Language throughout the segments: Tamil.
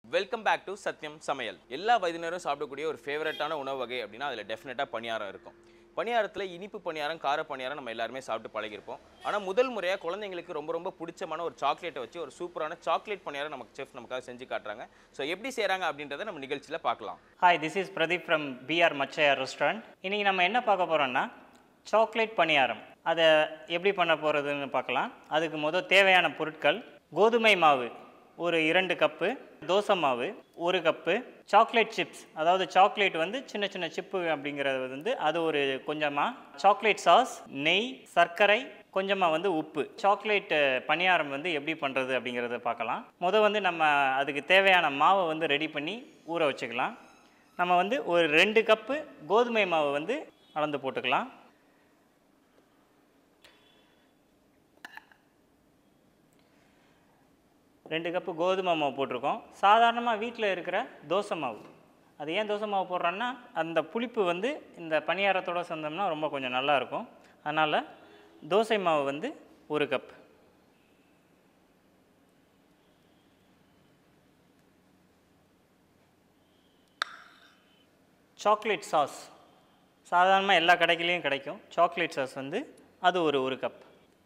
வெல்கம் பேக் டு சத்யம் சமையல் எல்லா வயதினரும் சாப்பிடக்கூடிய ஒரு ஃபேவரட்டான உணவு வகை அப்படின்னா அதில் டெஃபினட்டாக பணியாரம் இருக்கும் பணியாரத்தில் இனிப்பு பணியாரம் கார பணியாரம் நம்ம எல்லாருமே சாப்பிட்டு பழகிருப்போம் ஆனால் முதல் முறையாக குழந்தைங்களுக்கு ரொம்ப ரொம்ப பிடிச்சமான ஒரு சாக்லேட்டை வச்சு ஒரு சூப்பரான சாக்லேட் பணியாரம் நமக்கு செஃப் நமக்காக செஞ்சு காட்டுறாங்க ஸோ எப்படி செய்கிறாங்க அப்படின்றத நம்ம நிகழ்ச்சியில் பார்க்கலாம் hi this is Pradeep from P R Machaiyar restaurant இன்றைக்கி நம்ம என்ன பார்க்க போகிறோம்னா சாக்லேட் பணியாரம் அதை எப்படி பண்ண போகிறதுன்னு பார்க்கலாம் அதுக்கு முதல் தேவையான பொருட்கள் கோதுமை மாவு ஒரு இரண்டு கப்பு தோசை மாவு ஒரு கப்பு சாக்லேட் சிப்ஸ் அதாவது சாக்லேட் வந்து சின்ன சின்ன சிப்பு அப்படிங்கிறது வந்து அது ஒரு கொஞ்சமாக சாக்லேட் சாஸ் நெய் சர்க்கரை கொஞ்சமாக வந்து உப்பு சாக்லேட் பணியாரம் வந்து எப்படி பண்ணுறது அப்படிங்கிறத பார்க்கலாம் முத வந்து நம்ம அதுக்கு தேவையான மாவை வந்து ரெடி பண்ணி ஊற வச்சுக்கலாம் நம்ம வந்து ஒரு ரெண்டு கப்பு கோதுமை மாவு வந்து அளந்து போட்டுக்கலாம் ரெண்டு கப்பு கோதுமை மாவு போட்டிருக்கோம் சாதாரணமாக வீட்டில் இருக்கிற தோசை மாவு அது ஏன் தோசை மாவு போடுறோன்னா அந்த புளிப்பு வந்து இந்த பணியாரத்தோட சேர்ந்தோம்னா ரொம்ப கொஞ்சம் நல்லா இருக்கும் அதனால் தோசை மாவு வந்து ஒரு கப் சாக்லேட் சாஸ் சாதாரணமாக எல்லா கடைகளையும் கிடைக்கும் சாக்லேட் சாஸ் வந்து அது ஒரு ஒரு கப்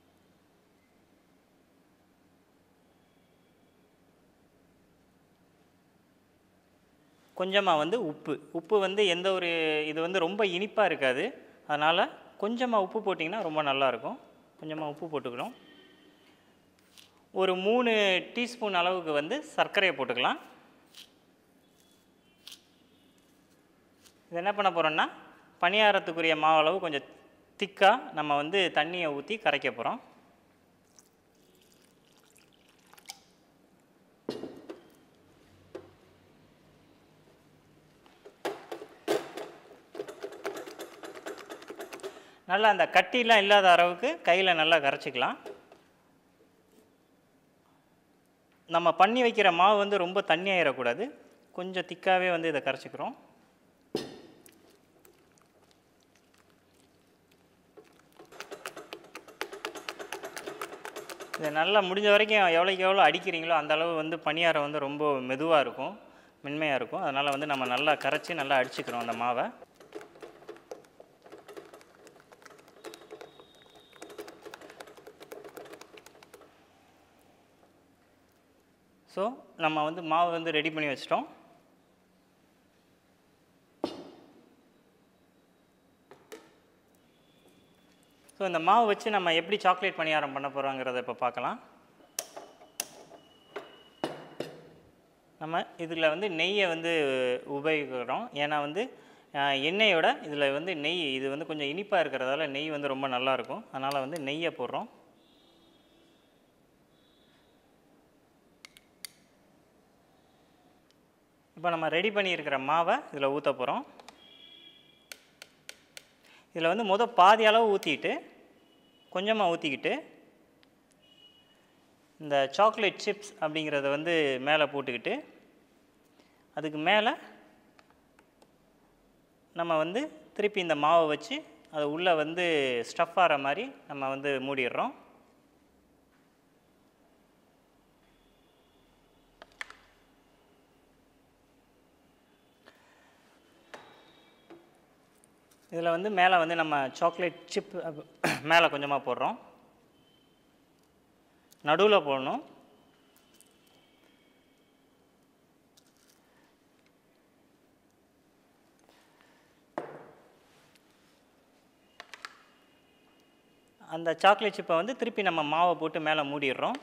கொஞ்சமாக வந்து உப்பு உப்பு வந்து எந்த ஒரு இது வந்து ரொம்ப இனிப்பாக இருக்காது அதனால் கொஞ்சமாக உப்பு போட்டிங்கன்னா ரொம்ப நல்லாயிருக்கும் கொஞ்சமாக உப்பு போட்டுக்கிறோம் ஒரு மூணு டீஸ்பூன் அளவுக்கு வந்து சர்க்கரையை போட்டுக்கலாம் இது என்ன பண்ண போகிறோம்னா பணியாரத்துக்குரிய மாவளவு கொஞ்சம் திக்காக நம்ம வந்து தண்ணியை ஊற்றி கரைக்க போகிறோம் நல்லா அந்த கட்டிலாம் இல்லாத அளவுக்கு கையில் நல்லா கரைச்சிக்கலாம் நம்ம பண்ணி வைக்கிற மாவு வந்து ரொம்ப தண்ணியாயிடக்கூடாது கொஞ்சம் திக்காகவே வந்து இதை கரைச்சிக்கிறோம் இதை நல்லா முடிஞ்ச வரைக்கும் எவ்வளோக்கு எவ்வளோ அடிக்கிறீங்களோ அந்த அளவு வந்து பணியாரம் வந்து ரொம்ப மெதுவாக இருக்கும் மென்மையாக இருக்கும் அதனால் வந்து நம்ம நல்லா கரைச்சி நல்லா அடிச்சுக்கிறோம் அந்த மாவை ஸோ நம்ம வந்து மாவு வந்து ரெடி பண்ணி வச்சிட்டோம் ஸோ இந்த மாவு வச்சு நம்ம எப்படி சாக்லேட் பணியாரம் பண்ண போகிறோங்கிறத இப்போ பார்க்கலாம் நம்ம இதில் வந்து நெய்யை வந்து உபயோகிக்கிறோம் ஏன்னா வந்து அஹ், எண்ணெயோட இதில் வந்து நெய் இது வந்து கொஞ்சம் இனிப்பாக இருக்கிறதால நெய் வந்து ரொம்ப நல்லாயிருக்கும் அதனால் வந்து நெய்யை போடுறோம் இப்போ நம்ம ரெடி பண்ணியிருக்கிற மாவை இதில் ஊற்ற போகிறோம் இதில் வந்து முத பாதி அளவு ஊற்றிட்டு கொஞ்சமாக ஊற்றிக்கிட்டு இந்த சாக்லேட் சிப்ஸ் அப்படிங்கிறத வந்து மேலே போட்டுக்கிட்டு அதுக்கு மேலே நம்ம வந்து திருப்பி இந்த மாவை வச்சு அது உள்ளே வந்து ஸ்டஃப் ஆகிற மாதிரி நம்ம வந்து மூடிடுறோம் இதில் வந்து மேலே வந்து நம்ம சாக்லேட் சிப் மேலே கொஞ்சமாக போடுறோம் நடுவில் போடணும் அந்த சாக்லேட் சிப்பை வந்து திருப்பி நம்ம மாவை போட்டு மேலே மூடிடுறோம்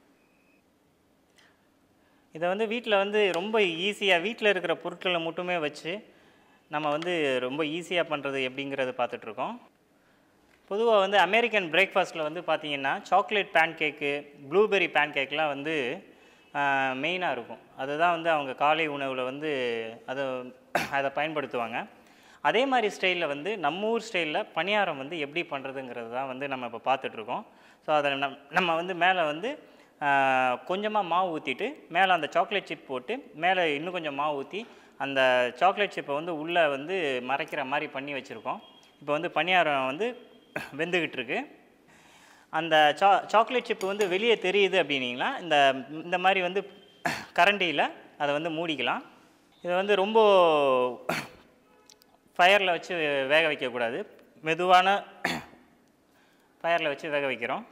இதை வந்து வீட்டில் வந்து ரொம்ப ஈஸியாக வீட்டில் இருக்கிற பொருட்களை மட்டுமே வச்சு நம்ம வந்து ரொம்ப ஈஸியாக பண்ணுறது எப்படிங்கிறது பார்த்துட்ருக்கோம் பொதுவாக வந்து அமெரிக்கன் பிரேக்ஃபாஸ்ட்டில் வந்து பார்த்தீங்கன்னா சாக்லேட் பேன் கேக்கு ப்ளூபெர்ரி பேன் கேக்லாம் வந்து மெயினாக இருக்கும் அதுதான் வந்து அவங்க காலை உணவில் வந்து அதை அதை பயன்படுத்துவாங்க அதே மாதிரி ஸ்டைலில் வந்து நம்ம ஊர் ஸ்டைலில் பணியாரம் வந்து எப்படி பண்ணுறதுங்கிறது தான் வந்து நம்ம இப்போ பார்த்துட்ருக்கோம் ஸோ அதை நம் நம்ம வந்து மேலே வந்து கொஞ்சமாக மாவு ஊற்றிட்டு மேலே அந்த சாக்லேட் சிப் போட்டு மேலே இன்னும் கொஞ்சம் மாவு ஊற்றி அந்த சாக்லேட் சிப்பை வந்து உள்ளே வந்து மறைக்கிற மாதிரி பண்ணி வச்சுருக்கோம் இப்போ வந்து பணியாரம் வந்து வெந்துக்கிட்டு இருக்கு அந்த சா சாக்லேட் சிப்பு வந்து வெளியே தெரியுது அப்படின்னீங்களா இந்த இந்த மாதிரி வந்து கரண்டியில் அதை வந்து மூடிக்கலாம் இதை வந்து ரொம்ப ஃபயரில் வச்சு வேக வைக்கக்கூடாது மெதுவான ஃபயரில் வச்சு வேக வைக்கிறோம்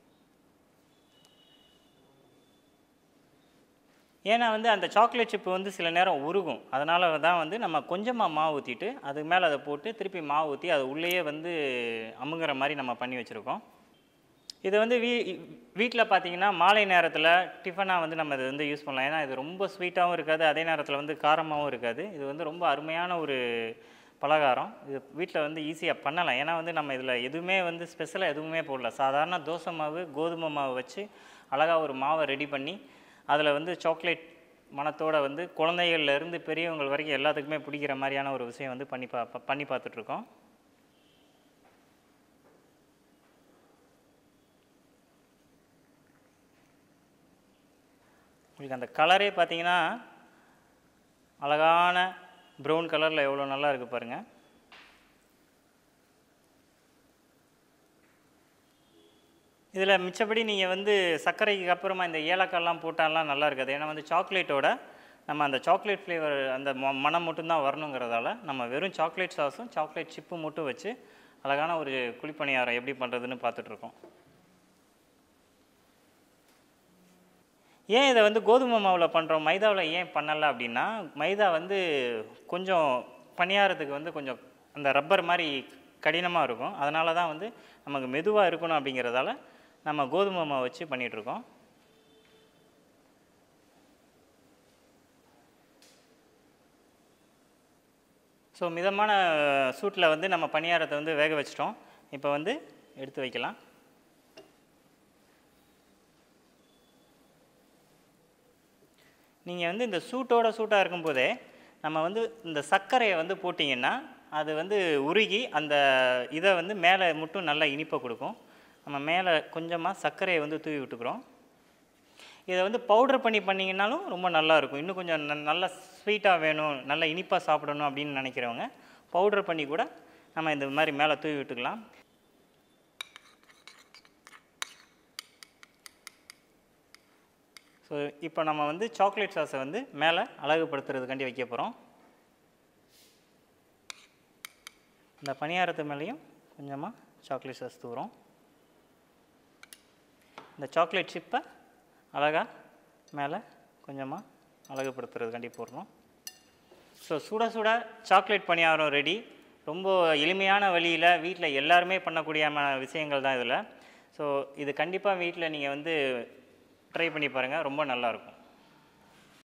ஏன்னா வந்து அந்த சாக்லேட் சிப்பு வந்து சில நேரம் உருகும் அதனால தான் வந்து நம்ம கொஞ்சமாக மாவு ஊற்றிட்டு அதுக்கு மேலே அதை போட்டு திருப்பி மாவு ஊற்றி அது உள்ளேயே வந்து அமுங்குற மாதிரி நம்ம பண்ணி வச்சுருக்கோம் இது வந்து வீ வீட்டில் பார்த்தீங்கன்னா மாலை நேரத்தில் டிஃபனாக வந்து நம்ம இது வந்து யூஸ் பண்ணலாம் ஏன்னா இது ரொம்ப ஸ்வீட்டாகவும் இருக்காது அதே நேரத்தில் வந்து காரமாகவும் இருக்காது இது வந்து ரொம்ப அருமையான ஒரு பலகாரம் இது வீட்டில் வந்து ஈஸியாக பண்ணலாம் ஏன்னா வந்து நம்ம இதில் எதுவுமே வந்து ஸ்பெஷலாக எதுவுமே போடல சாதாரண தோசை மாவு கோதுமை மாவு வச்சு அழகாக ஒரு மாவை ரெடி பண்ணி அதில் வந்து சாக்லேட் மனத்தோட வந்து குழந்தைகள்ல இருந்து பெரியவங்க வரைக்கும் எல்லாத்துக்குமே பிடிக்கிற மாதிரியான ஒரு விஷயம் வந்து பண்ணி பா ப- பண்ணி பார்த்துட்ருக்கோம் உங்களுக்கு அந்த கலரே பார்த்தீங்கன்னா அழகான ப்ரௌன் கலரில் எவ்வளோ நல்லா இருக்குது பாருங்கள் இதில் மிச்சப்படி நீங்கள் வந்து சர்க்கரைக்கு அப்புறமா இந்த ஏலக்காய்லாம் போட்டாலாம் நல்லா இருக்காது ஏன்னா வந்து சாக்லேட்டோட நம்ம அந்த சாக்லேட் ஃப்ளேவர் அந்த ம- மனம் மட்டும்தான் வரணுங்கிறதால நம்ம வெறும் சாக்லேட் சாஸும் சாக்லேட் சிப்பு மட்டும் வச்சு அழகான ஒரு குழிப்பணியாரம் எப்படி பண்ணுறதுன்னு பார்த்துட்ருக்கோம் ஏன் இதை வந்து கோதுமை மாவில் பண்ணுறோம் மைதாவில் ஏன் பண்ணலை அப்படின்னா மைதா வந்து கொஞ்சம் பணியாரத்துக்கு வந்து கொஞ்சம் அந்த ரப்பர் மாதிரி கடினமாக இருக்கும் அதனால தான் வந்து நமக்கு மெதுவாக இருக்கணும் அப்படிங்கிறதால நம்ம கோதுமை மாவு வச்சு பண்ணிகிட்ருக்கோம் ஸோ மிதமான சூட்டில் வந்து நம்ம பணியாரத்தை வந்து வேக வச்சிட்டோம் இப்போ வந்து எடுத்து வைக்கலாம் நீங்கள் வந்து இந்த சூட்டோட சூட்டாக இருக்கும்போதே நம்ம வந்து இந்த சர்க்கரையை வந்து போட்டிங்கன்னா அது வந்து உருகி அந்த இதை வந்து மேலே மட்டும் நல்லா இனிப்பை கொடுக்கும் நம்ம மேலே கொஞ்சமாக சர்க்கரையை வந்து தூவி விட்டுக்கிறோம் இதை வந்து பவுடர் பண்ணி பண்ணிங்கனாலும் ரொம்ப நல்லா இருக்கும் இன்னும் கொஞ்சம் ந- நல்லா ஸ்வீட்டாக வேணும் நல்லா இனிப்பாக சாப்பிடணும் அப்படின்னு நினைக்கிறவங்க பவுடர் பண்ணி கூட நம்ம இந்த மாதிரி மேலே தூவி விட்டுக்கலாம் ஸோ இப்போ நம்ம வந்து சாக்லேட் சாஸை வந்து மேலே அழகுபடுத்துறதுக்காண்டி வைக்க போகிறோம் இந்த பணியாரத்து மேலேயும் கொஞ்சமாக சாக்லேட் சாஸ் தூரம் இந்த சாக்லேட் சிப்பை அழகாக மேலே கொஞ்சமாக அழகுபடுத்துறதுக்காண்டி போடணும் ஸோ சுட சுட சாக்லேட் பணியாரம் ரெடி ரொம்ப எளிமையான வழியில் வீட்டில் எல்லாருமே பண்ணக்கூடிய ம- விஷயங்கள் தான் இதில் ஸோ இது கண்டிப்பாக வீட்டில் நீங்கள் வந்து ட்ரை பண்ணி பாருங்கள் ரொம்ப நல்லாயிருக்கும்